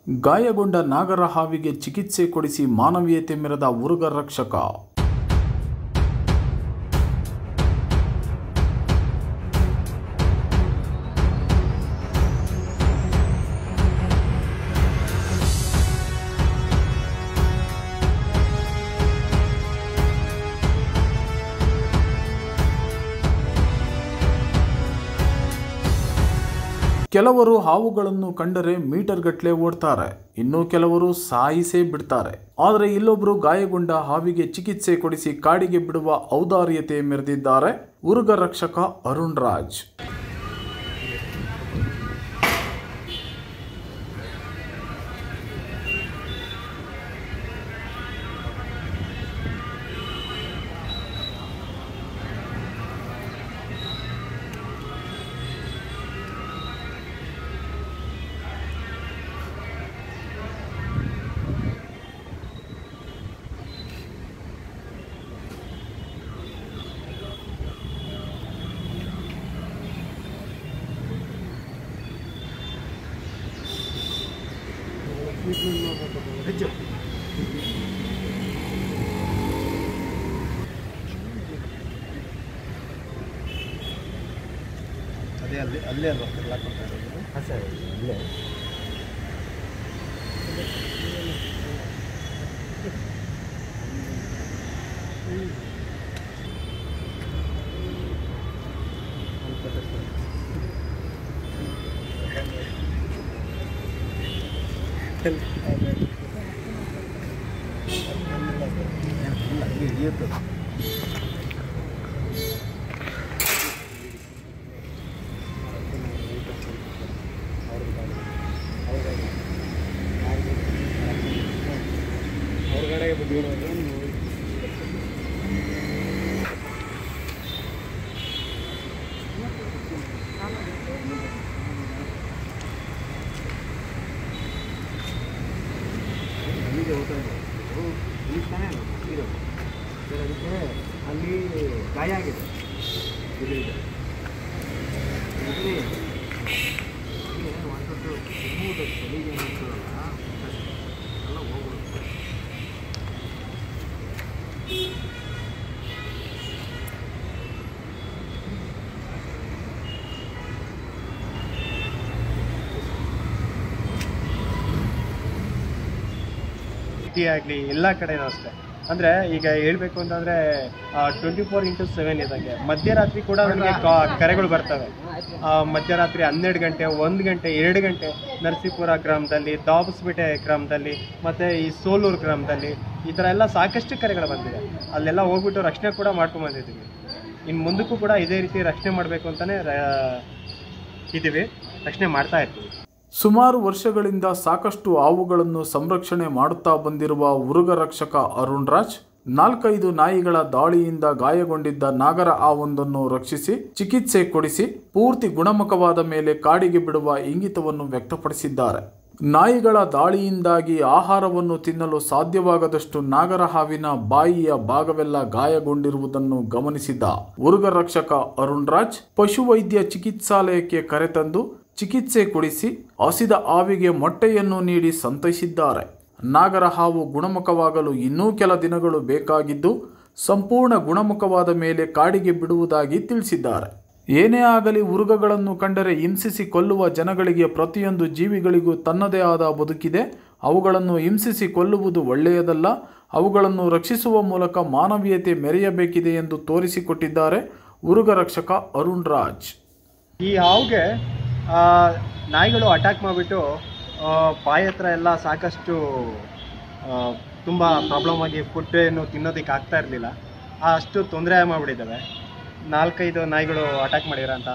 ಗಾಯಗೊಂಡ ನಾಗರ ಹಾವಿಗೆ ಚಿಕಿತ್ಸೆ ಕೊಡಿಸಿ ಮಾನವೀಯತೆ ಮೆರೆದ ಉರುಗ ರಕ್ಷಕ ಕೆಲವರು ಹಾವುಗಳನ್ನು ಕಂಡರೆ ಮೀಟರ್ ಗಟ್ಟಲೆ ಓಡ್ತಾರೆ ಇನ್ನು ಕೆಲವರು ಸಾಯಿಸೇ ಬಿಡ್ತಾರೆ ಆದರೆ ಇಲ್ಲೊಬ್ಬರು ಗಾಯಗೊಂಡ ಹಾವಿಗೆ ಚಿಕಿತ್ಸೆ ಕೊಡಿಸಿ ಕಾಡಿಗೆ ಬಿಡುವ ಔದಾರ್ಯತೆ ಮೆರೆದಿದ್ದಾರೆ ಉರುಗ ರಕ್ಷಕ ಅರುಣ್ ರಾಜ್ ಅದೇ ಅಲ್ಲಿ ಅಲ್ಲೇ ಅಲ್ವಾ ಎಲ್ಲ ಕೊಡ್ತಾ ಇರೋದು ಹಾಂ ಸರ್ ಇಲ್ಲೇ ಹಿಡಿಯುತ್ತದೆ ಹೊರಗಡೆ ಬಿಡೋದು ಅಲ್ಲಿಗೆ ಹೋಗ್ತಾ ಇದ್ದು ಇಲ್ಲಿ ತಾನೇ ಇರೋದು ಸರ್ ಅದಕ್ಕೆ ಅಲ್ಲಿ ಗಾಯ ಆಗಿದೆ ಇದು ಇದೆ ಇಲ್ಲಿ ಇಲ್ಲಿ ಒಂದೊಂದು ಕೆಮ್ಮುವುದು ತಲೆಗೆ ಏನಿರ್ತದಲ್ಲ ಎಲ್ಲ ಹೋಗ್ಬಿಡುತ್ತೆ ಸಿಟಿ ಆಗಲಿ ಎಲ್ಲ ಕಡೆನೂ ಅಷ್ಟೇ ಅಂದರೆ ಈಗ ಹೇಳಬೇಕು ಅಂತಂದರೆ ಟ್ವೆಂಟಿ ಫೋರ್ ಇಂಟು ಸೆವೆನ್ ಇದ್ದಂಗೆ ಮಧ್ಯರಾತ್ರಿ ಕೂಡ ನನಗೆ ಕರೆಗಳು ಬರ್ತವೆ ಆ, ಮಧ್ಯರಾತ್ರಿ ಹನ್ನೆರಡು ಗಂಟೆ ಒಂದು ಗಂಟೆ ಎರಡು ಗಂಟೆ ನರಸೀಪುರ ಗ್ರಾಮದಲ್ಲಿ ದಾಬಸ್ಪೇಟೆ ಗ್ರಾಮದಲ್ಲಿ ಮತ್ತು ಈ ಸೋಲೂರು ಗ್ರಾಮದಲ್ಲಿ ಈ ಥರ ಎಲ್ಲ ಸಾಕಷ್ಟು ಕರೆಗಳು ಬಂದಿದೆ ಅಲ್ಲೆಲ್ಲ ಹೋಗ್ಬಿಟ್ಟು ರಕ್ಷಣೆ ಕೂಡ ಮಾಡ್ಕೊಂಡ್ ಬಂದಿದ್ದೀವಿ ಇನ್ನು ಮುಂದಕ್ಕೂ ಕೂಡ ಇದೇ ರೀತಿ ರಕ್ಷಣೆ ಮಾಡಬೇಕು ಅಂತಲೇ ಇದ್ದೀವಿ ರಕ್ಷಣೆ ಮಾಡ್ತಾ ಇರ್ತೀವಿ ಸುಮಾರು ವರ್ಷಗಳಿಂದ ಸಾಕಷ್ಟು ಹಾವುಗಳನ್ನು ಸಂರಕ್ಷಣೆ ಮಾಡುತ್ತಾ ಬಂದಿರುವ ಉರುಗ ರಕ್ಷಕ ಅರುಣ್ ರಾಜ್ ನಾಲ್ಕೈದು ನಾಯಿಗಳ ದಾಳಿಯಿಂದ ಗಾಯಗೊಂಡಿದ್ದ ನಾಗರ ಹಾವೊಂದನ್ನು ರಕ್ಷಿಸಿ ಚಿಕಿತ್ಸೆ ಕೊಡಿಸಿ ಪೂರ್ತಿ ಗುಣಮುಖವಾದ ಮೇಲೆ ಕಾಡಿಗೆ ಬಿಡುವ ಇಂಗಿತವನ್ನು ವ್ಯಕ್ತಪಡಿಸಿದ್ದಾರೆ ನಾಯಿಗಳ ದಾಳಿಯಿಂದಾಗಿ ಆಹಾರವನ್ನು ತಿನ್ನಲು ಸಾಧ್ಯವಾಗದಷ್ಟು ನಾಗರ ಹಾವಿನ ಬಾಯಿಯ ಭಾಗವೆಲ್ಲ ಗಾಯಗೊಂಡಿರುವುದನ್ನು ಗಮನಿಸಿದ ಉರುಗ ರಕ್ಷಕ ಅರುಣ್ ರಾಜ್ ಪಶುವೈದ್ಯ ಚಿಕಿತ್ಸಾಲಯಕ್ಕೆ ಕರೆತಂದು ಚಿಕಿತ್ಸೆ ಕೊಡಿಸಿ ಹಸಿದ ಹಾವಿಗೆ ಮೊಟ್ಟೆಯನ್ನು ನೀಡಿ ಸಂತೈಸಿದ್ದಾರೆ ನಾಗರ ಹಾವು ಗುಣಮುಖವಾಗಲು ಇನ್ನೂ ಕೆಲ ದಿನಗಳು ಬೇಕಾಗಿದ್ದು ಸಂಪೂರ್ಣ ಗುಣಮುಖವಾದ ಮೇಲೆ ಕಾಡಿಗೆ ಬಿಡುವುದಾಗಿ ತಿಳಿಸಿದ್ದಾರೆ ಏನೇ ಆಗಲಿ ಉರುಗಗಳನ್ನು ಕಂಡರೆ ಹಿಂಸಿಸಿ ಕೊಲ್ಲುವ ಜನಗಳಿಗೆ ಪ್ರತಿಯೊಂದು ಜೀವಿಗಳಿಗೂ ತನ್ನದೇ ಆದ ಬದುಕಿದೆ ಅವುಗಳನ್ನು ಹಿಂಸಿಸಿ ಕೊಲ್ಲುವುದು ಒಳ್ಳೆಯದಲ್ಲ ಅವುಗಳನ್ನು ರಕ್ಷಿಸುವ ಮೂಲಕ ಮಾನವೀಯತೆ ಮೆರೆಯಬೇಕಿದೆ ಎಂದು ತೋರಿಸಿಕೊಟ್ಟಿದ್ದಾರೆ ಉರುಗ ರಕ್ಷಕ ಅರುಣ್ ರಾಜ್ ಈ ಹಾವಿಗೆ ಆ, ನಾಯಿಗಳು ಅಟ್ಯಾಕ್ ಮಾಡಿಬಿಟ್ಟು ಬಾಯಿ ಹತ್ರ ಎಲ್ಲ ಸಾಕಷ್ಟು ತುಂಬ ಪ್ರಾಬ್ಲಮ್ ಆಗಿ ಫುಡ್ ಏನು ತಿನ್ನೋದಕ್ಕೆ ಆಗ್ತಾ ಇರಲಿಲ್ಲ ಅಷ್ಟು ತೊಂದರೆ ಮಾಡಿಬಿಟ್ಟಿದ್ದಾವೆ ನಾಲ್ಕೈದು ನಾಯಿಗಳು ಅಟ್ಯಾಕ್ ಮಾಡಿರೋಂಥ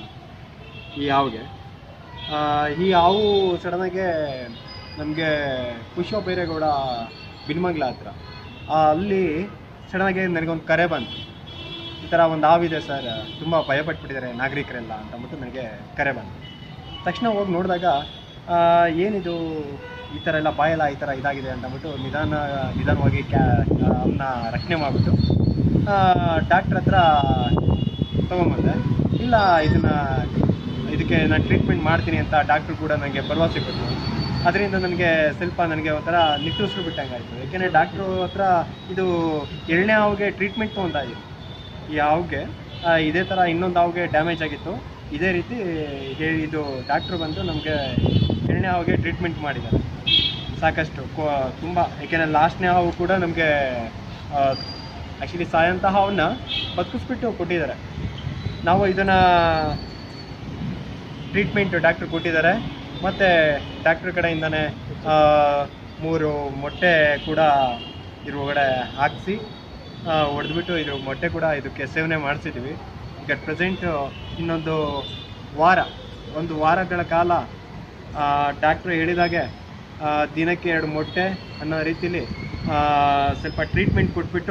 ಈ ಹಾವಿಗೆ ಆ, ಈ ಹಾವು ಸಡನ್ನಾಗೆ ನಮಗೆ ಕುಶವ ಬೈರೇಗೌಡ ಬಿಲ್ಮಂಗ್ಲ ಹತ್ರ ಆ, ಅಲ್ಲಿ ಸಡನ್ನಾಗಿ ನನಗೊಂದು ಕರೆ ಬಂತು ಈ ಥರ ಒಂದು ಹಾವಿದೆ ಸರ್ ತುಂಬ ಭಯಪಟ್ಬಿಟ್ಟಿದ್ದಾರೆ ನಾಗರಿಕರೆಲ್ಲ ಅಂತ ಅಂದ್ಬಿಟ್ಟು ನನಗೆ ಕರೆ ಬಂತು ತಕ್ಷಣ ಹೋಗಿ ನೋಡಿದಾಗ ಏನಿದು ಈ ಥರ ಎಲ್ಲ ಬಾಯೆಲ್ಲ ಈ ಥರ ಇದಾಗಿದೆ ಅಂತ ಅಂದ್ಬಿಟ್ಟು ನಿಧಾನ ನಿಧಾನವಾಗಿ ಕ್ಯಾ ಅವನ್ನ ರಕ್ಷಣೆ ಮಾಡಿಬಿಟ್ಟು ಡಾಕ್ಟ್ರ್ ಹತ್ರ ತೊಗೊಂಬಂದೆ ಇಲ್ಲ ಇದನ್ನು ಇದಕ್ಕೆ ನಾನು ಟ್ರೀಟ್ಮೆಂಟ್ ಮಾಡ್ತೀನಿ ಅಂತ ಡಾಕ್ಟ್ರು ಕೂಡ ನನಗೆ ಭರವಸೆ ಕೊಟ್ಟರು ಅದರಿಂದ ನನಗೆ ಸ್ವಲ್ಪ ನನಗೆ ಒಂಥರ ನಿಟ್ಟುಸಿರು ಬಿಟ್ಟಂಗೆ ಆಯಿತು ಯಾಕೆಂದರೆ ಡಾಕ್ಟ್ರು ಹತ್ರ ಇದು ಎರಡನೇ ಹಾವಿಗೆ ಟ್ರೀಟ್ಮೆಂಟ್ ತೊಗೊತಾ ಇದ್ದೀನಿ ಈ ಹಾವಿಗೆ ಆ, ಇದೇ ಥರ ಇನ್ನೊಂದು ಹಾವಿಗೆ ಡ್ಯಾಮೇಜ್ ಆಗಿತ್ತು ಇದೇ ರೀತಿ ಹೇಳಿ ಇದು ಡಾಕ್ಟ್ರು ಬಂದು ನಮಗೆ ಎರಡನೇ ಹಾವಿಗೆ ಟ್ರೀಟ್ಮೆಂಟ್ ಮಾಡಿದ್ದಾರೆ ಸಾಕಷ್ಟು ಕೊ- ತುಂಬ ಏಕೆಂದರೆ ಲಾಸ್ಟ್ನೇ ಹಾವು ಕೂಡ ನಮಗೆ ಆ್ಯಕ್ಚುಲಿ ಸಾಯಂತ ಹಾವನ್ನ ಬದುಕಿಸ್ಬಿಟ್ಟು ಕೊಟ್ಟಿದ್ದಾರೆ ನಾವು ಇದನ್ನು ಟ್ರೀಟ್ಮೆಂಟ್ ಡಾಕ್ಟ್ರು ಕೊಟ್ಟಿದ್ದಾರೆ ಮತ್ತು ಡಾಕ್ಟ್ರ್ ಕಡೆಯಿಂದನೇ ಆ, ಮೂರು ಮೊಟ್ಟೆ ಕೂಡ ಇದ್ರ ಒಳಗಡೆ ಹಾಕಿಸಿ ಹೊಡೆದ್ಬಿಟ್ಟು ಇದ್ರ ಮೊಟ್ಟೆ ಕೂಡ ಇದಕ್ಕೆ ಸೇವನೆ ಮಾಡಿಸಿದ್ವಿ ಈಗ ಪ್ರೆಸೆಂಟ್ ಇನ್ನೊಂದು ವಾರ ಒಂದು ವಾರಗಳ ಕಾಲ ಡಾಕ್ಟ್ರು ಹೇಳಿದಾಗೆ ಆ, ದಿನಕ್ಕೆ ಎರಡು ಮೊಟ್ಟೆ ಅನ್ನೋ ರೀತಿಲಿ ಆ, ಸ್ವಲ್ಪ ಟ್ರೀಟ್ಮೆಂಟ್ ಕೊಟ್ಬಿಟ್ಟು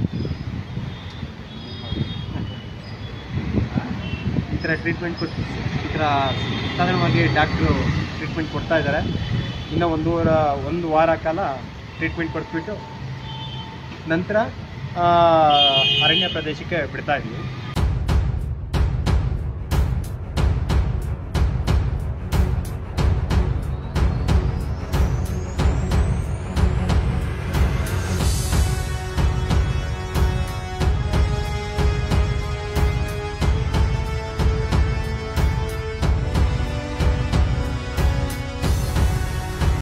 ಈ ಥರ ಟ್ರೀಟ್ಮೆಂಟ್ ಕೊಟ್ಟು ಈ ಥರ ಸಾಧಾರಣವಾಗಿ ಡಾಕ್ಟ್ರು ಟ್ರೀಟ್ಮೆಂಟ್ ಕೊಡ್ತಾ ಇದ್ದಾರೆ ಇನ್ನೂ ಒಂದು ವಾರ ಒಂದು ವಾರ ಕಾಲ ಟ್ರೀಟ್ಮೆಂಟ್ ಕೊಟ್ಬಿಟ್ಟು ನಂತರ ಆ, ಅರಣ್ಯ ಪ್ರದೇಶಕ್ಕೆ ಬಿಡ್ತಾ ಇದ್ದೀವಿ